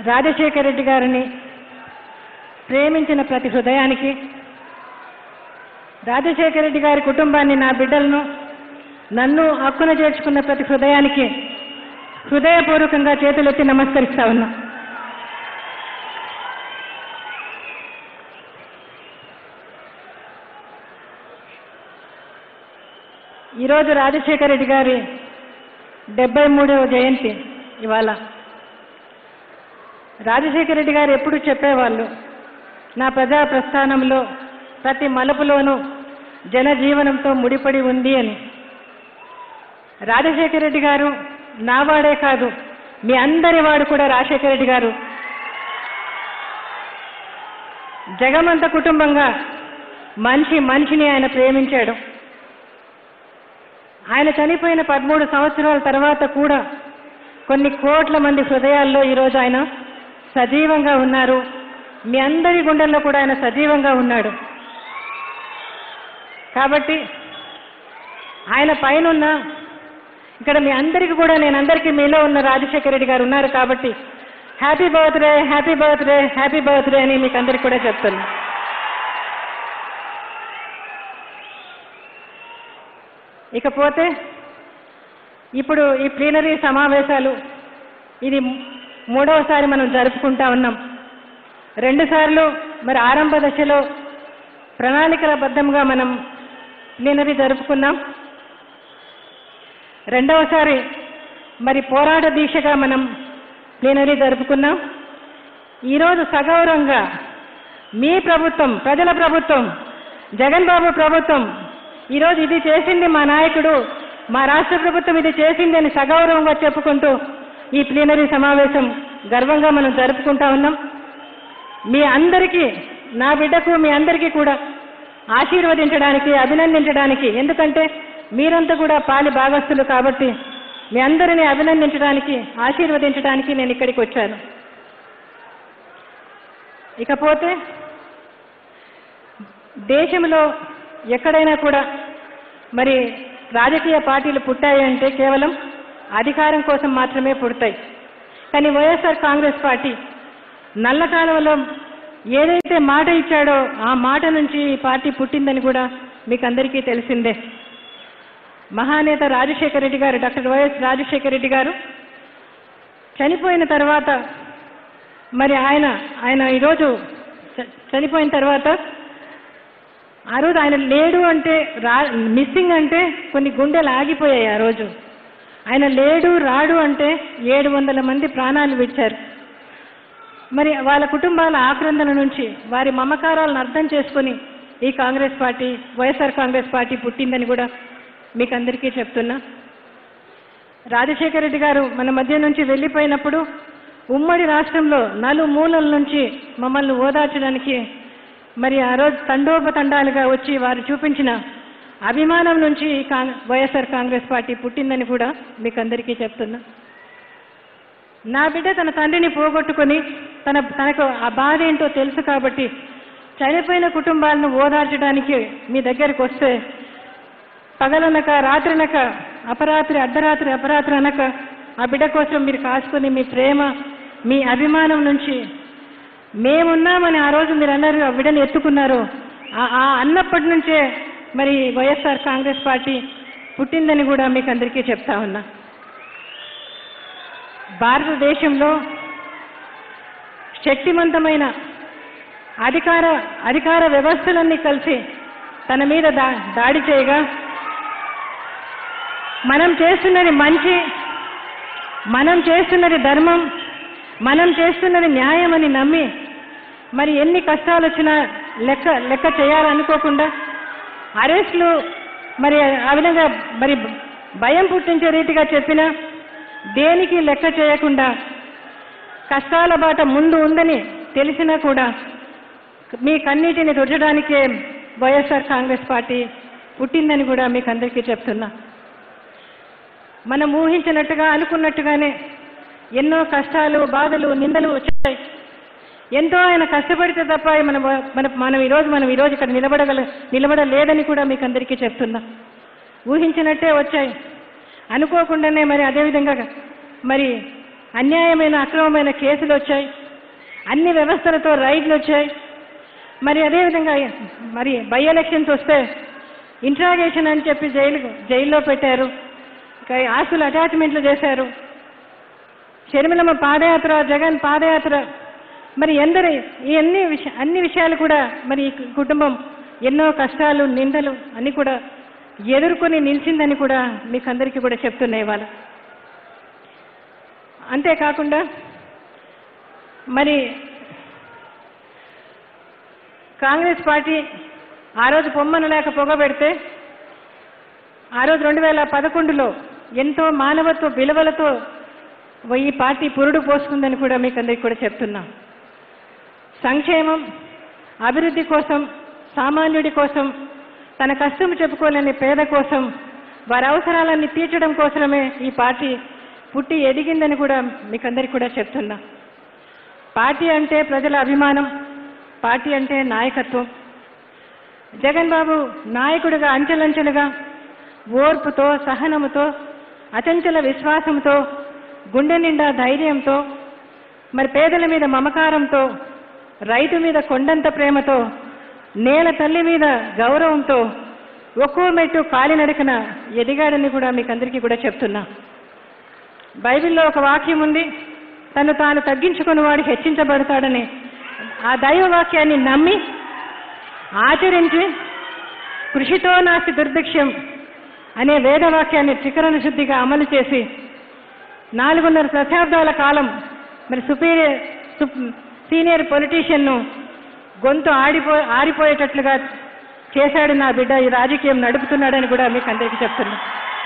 రాజశేఖర రెడ్డి గారిని ప్రేమించిన ప్రతి హృదయానికి రాజశేఖర రెడ్డి గారి కుటుంబాన్ని నా బిడ్డలను నన్ను హక్కున చేర్చుకున్న ప్రతి హృదయానికి హృదయపూర్వకంగా చేతులెత్తి నమస్కరిస్తా ఉన్నా ఈరోజు రాజశేఖర రెడ్డి గారి డెబ్బై మూడవ జయంతి ఇవాళ రాజశేఖర రెడ్డి గారు ఎప్పుడు చెప్పేవాళ్ళు నా ప్రజా ప్రస్థానంలో ప్రతి మలుపులోనూ జనజీవనంతో ముడిపడి ఉంది అని రాజశేఖర రెడ్డి గారు నావాడే కాదు మీ అందరి వాడు కూడా రాజశేఖర రెడ్డి గారు జగమంత కుటుంబంగా మనిషి మనిషిని ఆయన ప్రేమించాడు ఆయన చనిపోయిన పదమూడు సంవత్సరాల తర్వాత కూడా కొన్ని కోట్ల మంది హృదయాల్లో ఈరోజు ఆయన సజీవంగా ఉన్నారు మీ అందరి గుండెల్లో కూడా ఆయన సజీవంగా ఉన్నాడు కాబట్టి ఆయన పైనున్న ఇక్కడ మీ అందరికీ కూడా నేను అందరికీ మీలో ఉన్న రాజశేఖర రెడ్డి గారు ఉన్నారు కాబట్టి happy birthday happy birthday happy birthday అని మీకు అందరికి కూడా చెప్తున్నా ఇకపోతే ఇప్పుడు ఈ ప్లీనరీ సమావేశాలు ఇది మూడవసారి మనం జరుపుకుంటా ఉన్నాం రెండుసార్లు మరి ఆరంభ దశలో ప్రణాళికల బద్ధంగా మనం ప్లీనరీ జరుపుకున్నాం రెండవసారి మరి పోరాట దీక్షగా మనం ప్లీనరీ జరుపుకున్నాం ఈరోజు సగౌరవంగా మీ ప్రభుత్వం ప్రజల ప్రభుత్వం జగన్ బాబు ప్రభుత్వం ఈరోజు ఇది చేసింది మా నాయకుడు మా రాష్ట్ర ప్రభుత్వం ఇది చేసింది అని సగౌరవంగా చెప్పుకుంటూ ఈ ప్లీనరీ సమావేశం గర్వంగా మనం జరుపుకుంటా ఉన్నాం మీ అందరికీ నా బిడ్డకు మీ అందరికీ కూడా ఆశీర్వదించడానికి అభినందించడానికి ఎందుకంటే మీరంతా కూడా పాలి భాగస్తులు కాబట్టి మీ అందరినీ అభినందించడానికి ఆశీర్వదించడానికి నేను ఇక్కడికి వచ్చాను ఇకపోతే దేశంలో ఎక్కడైనా కూడా మరి రాజకీయ పార్టీలు పుట్టాయి అంటే కేవలం అధికారం కోసం మాత్రమే పుడతాయి కానీ వైఎస్ఆర్ కాంగ్రెస్ పార్టీ నల్ల కాలంలో ఏదైతే మాట ఇచ్చాడో ఆ మాట నుంచి ఈ పార్టీ పుట్టిందని కూడా మీకు అందరికీ తెలిసిందే మహానేత రాజశేఖర రెడ్డి గారు డాక్టర్ వైఎస్ రాజశేఖర రెడ్డి గారు చనిపోయిన తర్వాత మరి ఆయన ఆయన ఈరోజు చ- చనిపోయిన తర్వాత ఆ రోజు ఆయన లేడు అంటే రా మిస్సింగ్ అంటే కొన్ని గుండెలు ఆగిపోయాయి ఆ రోజు ఆయన లేడు రాడు అంటే ఏడు వందల మంది ప్రాణాలు విడిచారు మరి వాళ్ళ కుటుంబాల ఆక్రందన నుంచి వారి మమకారాలను అర్థం చేసుకొని ఈ Congress party YSR Congress party పుట్టిందని కూడా మీకు అందరికీ చెప్తున్నా రాజశేఖర రెడ్డి గారు మన మధ్య నుంచి వెళ్ళిపోయినప్పుడు ఉమ్మడి రాష్ట్రంలో నలుమూలల నుంచి మమ్మల్ని ఓదార్చడానికి మరి ఆ రోజు తండోపతండాలుగా వచ్చి వారు చూపించిన అభిమానం నుంచి ఈ కాంగ్ వైఎస్ఆర్ కాంగ్రెస్ పార్టీ పుట్టిందని కూడా మీకు అందరికీ చెప్తున్నా నా బిడ్డ తన తండ్రిని పోగొట్టుకొని తన తనకు ఆ బాధ ఏంటో తెలుసు కాబట్టి చనిపోయిన కుటుంబాలను ఓదార్చడానికి మీ దగ్గరికి వస్తే పగలనక రాత్రనక అపరాత్రి అర్ధరాత్రి అపరాత్రి అనక ఆ బిడ్డ కోసం మీరు కాసుకొని మీ ప్రేమ మీ అభిమానం నుంచి మేమున్నామని ఆ రోజు మీరు అన్నారు ఆ బిడ్డను ఎత్తుకున్నారు ఆ- ఆ అన్నప్పటి నుంచే మరి వైఎస్ఆర్ కాంగ్రెస్ పార్టీ పుట్టిందని కూడా మీకు అందరికీ చెప్తా ఉన్నా భారతదేశంలో శక్తివంతమైన అధికార అధికార వ్యవస్థలన్నీ కలిసి తన మీద దా దాడి చేయగా మనం చేస్తున్నది మంచి మనం చేస్తున్నది ధర్మం మనం చేస్తున్నది న్యాయం అని నమ్మి మరి ఎన్ని కష్టాలు వచ్చినా లెక్క లెక్క చేయాలనుకోకుండా అరెస్టులు మరి ఆ విధంగా మరి భయం పుట్టించే రీతిగా చెప్పినా దేనికి లెక్క చేయకుండా కష్టాల బాట ముందు ఉందని తెలిసినా కూడా మీ కన్నీటిని తుడచడానికే వైఎస్ఆర్ కాంగ్రెస్ పార్టీ పుట్టిందని కూడా మీకు అందరికీ చెప్తున్నా మనం ఊహించినట్టుగా అనుకున్నట్టుగానే ఎన్నో కష్టాలు బాధలు నిందలు వచ్చాయి ఎంతో ఆయన కష్టపడితే తప్ప మన మన మనం ఈరోజు మనం ఈరోజు ఇక్కడ నిలబడగల నిలబడలేదని కూడా మీకు అందరికీ చెప్తున్నా ఊహించినట్టే వచ్చాయి అనుకోకుండానే మరి అదేవిధంగా మరి అన్యాయమైన అక్రమమైన కేసులు వచ్చాయి అన్ని వ్యవస్థలతో రైడ్లు వచ్చాయి మరి అదేవిధంగా మరి బై ఎలక్షన్స్ వస్తే ఇంట్రాగేషన్ అని చెప్పి జైలు జైల్లో పెట్టారు ఇంకా ఆస్తులు అటాచ్మెంట్లు చేశారు షర్మిలమ్మ పాదయాత్ర జగన్ పాదయాత్ర మరి ఎందరి ఈ అన్ని విష అన్ని విషయాలు కూడా మరి ఈ కుటుంబం ఎన్నో కష్టాలు నిందలు అన్ని కూడా ఎదుర్కొని నిలిచిందని కూడా మీకు అందరికీ కూడా చెప్తున్నాయి ఇవాళ అంతేకాకుండా మరి కాంగ్రెస్ పార్టీ ఆ రోజు పొమ్మను లేక పొగబెడితే ఆ రోజు రెండు వేల పదకొండులో ఎంతో మానవత్వ విలువలతో ఈ పార్టీ పురుడు పోసుకుందని కూడా మీకు అందరికీ కూడా చెప్తున్నాం సంక్షేమం అభివృద్ధి కోసం సామాన్యుడి కోసం తన కష్టం చెప్పుకోలేని పేద కోసం వారి అవసరాలన్నీ తీర్చడం కోసమే ఈ పార్టీ పుట్టి ఎదిగిందని కూడా మీకు అందరికీ కూడా చెప్తున్నా పార్టీ అంటే ప్రజల అభిమానం పార్టీ అంటే నాయకత్వం జగన్ బాబు నాయకుడిగా అంచెలంచెలుగా ఓర్పుతో సహనముతో అచంచల విశ్వాసంతో గుండె నిండా ధైర్యంతో మరి పేదల మీద మమకారంతో రైతు మీద కొండంత ప్రేమతో నేల తల్లి మీద గౌరవంతో ఒక్కో మెట్టు కాలినడకన ఎదిగాడని కూడా మీకు అందరికీ కూడా చెప్తున్నా బైబిల్లో ఒక వాక్యం ఉంది తను తాను తగ్గించుకుని వాడు హెచ్చించబడతాడని ఆ దైవ వాక్యాన్ని నమ్మి ఆచరించి కృషితో నాస్తి దుర్భిక్షం అనే వేదవాక్యాన్ని త్రికరణ శుద్ధిగా అమలు చేసి నాలుగున్నర దశాబ్దాల కాలం మరి సుపీరియర్ సీనియర్ పొలిటీషియన్ను గొంతు ఆడిపో ఆరిపోయేటట్లుగా చేశాడు నా బిడ్డ ఈ రాజకీయం నడుపుతున్నాడని కూడా మీకు అందరికీ చెప్తున్నా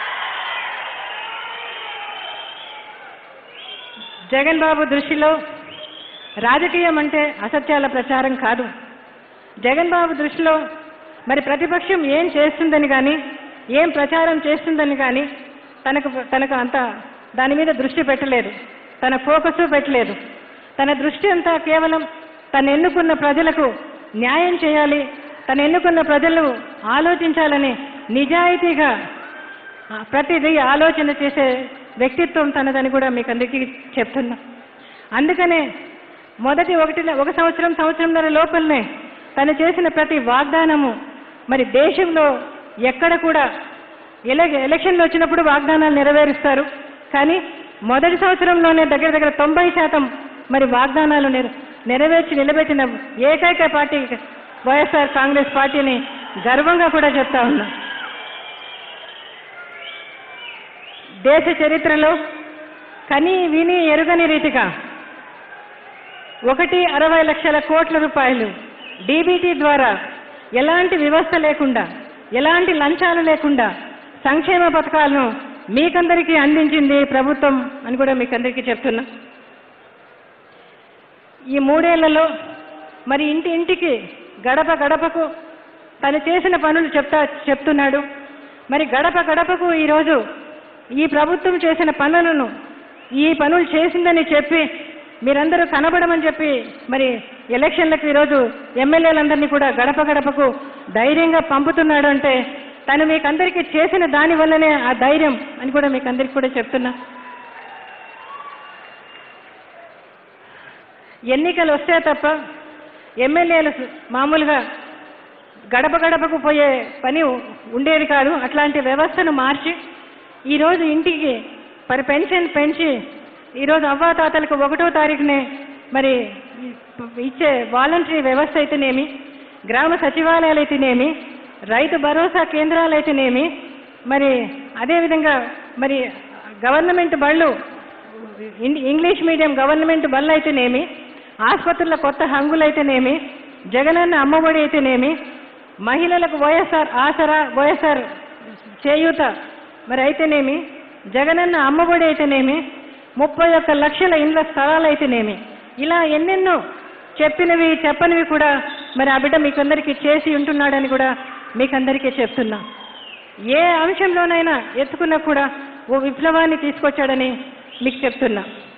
జగన్ బాబు దృష్టిలో రాజకీయం అంటే అసత్యాల ప్రచారం కాదు జగన్ బాబు దృష్టిలో మరి ప్రతిపక్షం ఏం చేస్తుందని కానీ ఏం ప్రచారం చేస్తుందని కానీ తనకు తనకు అంత దాని మీద దృష్టి పెట్టలేదు తన ఫోకస్ పెట్టలేదు తన దృష్టి అంతా కేవలం తను ఎన్నుకున్న ప్రజలకు న్యాయం చేయాలి తను ఎన్నుకున్న ప్రజలు ఆలోచించాలని నిజాయితీగా ఆ, ప్రతిదీ ఆలోచన చేసే వ్యక్తిత్వం తనదని కూడా మీకు అందరికీ చెప్తున్నా అందుకనే మొదటి ఒకటి ఒక సంవత్సరం సంవత్సరంన్నర లోపలనే తను చేసిన ప్రతి వాగ్దానము మరి దేశంలో ఎక్కడ కూడా ఎల ఎలక్షన్లు వచ్చినప్పుడు వాగ్దానాలు నెరవేరుస్తారు కానీ మొదటి సంవత్సరంలోనే దగ్గర దగ్గర తొంభై శాతం మరి వాగ్దానాలు నెర నెరవేర్చి నిలబెట్టిన ఏకైక పార్టీ వైఎస్ఆర్ కాంగ్రెస్ పార్టీని గర్వంగా కూడా చెప్తా ఉన్నా దేశ చరిత్రలో కని విని ఎరుగని రీతిగా ఒకటి అరవై లక్షల కోట్ల రూపాయలు డీబీటీ ద్వారా ఎలాంటి వ్యవస్థ లేకుండా ఎలాంటి లంచాలు లేకుండా సంక్షేమ పథకాలను మీకందరికీ అందించింది ప్రభుత్వం అని కూడా మీకందరికీ చెప్తున్నా ఈ మూడేళ్లలో మరి ఇంటి ఇంటికి గడప గడపకు తను చేసిన పనులు చెప్తా చెప్తున్నాడు మరి గడప గడపకు ఈరోజు ఈ ప్రభుత్వం చేసిన పనులను ఈ పనులు చేసిందని చెప్పి మీరందరూ కనబడమని చెప్పి మరి ఎలక్షన్లకు ఈరోజు ఎమ్మెల్యేలందరినీ కూడా గడప గడపకు ధైర్యంగా పంపుతున్నాడు అంటే తను మీకు అందరికీ చేసిన దాని వల్లనే ఆ ధైర్యం అని కూడా మీకు అందరికీ కూడా చెప్తున్నా ఎన్నికలు వస్తే తప్ప ఎమ్మెల్యేలు మామూలుగా గడప గడపకు పోయే పని ఉండేది కాదు అట్లాంటి వ్యవస్థను మార్చి ఈరోజు ఇంటికి మరి పెన్షన్ పెంచి ఈరోజు అవ్వాతాతలకు ఒకటో తారీఖునే మరి ఇచ్చే వాలంటరీ వ్యవస్థ అయితేనేమి గ్రామ సచివాలయాలు అయితేనేమి రైతు భరోసా కేంద్రాలు అయితేనేమి మరి అదేవిధంగా మరి గవర్నమెంట్ బళ్ళు ఇం- ఇంగ్లీష్ మీడియం గవర్నమెంట్ బళ్ళు అయితేనేమి ఆసుపత్రుల కొత్త హంగులు అయితేనేమి జగనన్న అమ్మఒడి అయితేనేమి మహిళలకు వైఎస్ఆర్ ఆసరా వైఎస్ఆర్ చేయూత మరి అయితేనేమి జగనన్న అమ్మఒడి అయితేనేమి ముప్పై ఒక్క లక్షల ఇండ్ల స్థలాలు అయితేనేమి ఇలా ఎన్నెన్నో చెప్పినవి చెప్పనివి కూడా మరి ఆ బిడ్డ మీకందరికీ చేసి ఉంటున్నాడని కూడా మీకందరికీ చెప్తున్నా ఏ అంశంలోనైనా ఎత్తుకున్నా కూడా ఓ విప్లవాన్ని తీసుకొచ్చాడని మీకు చెప్తున్నా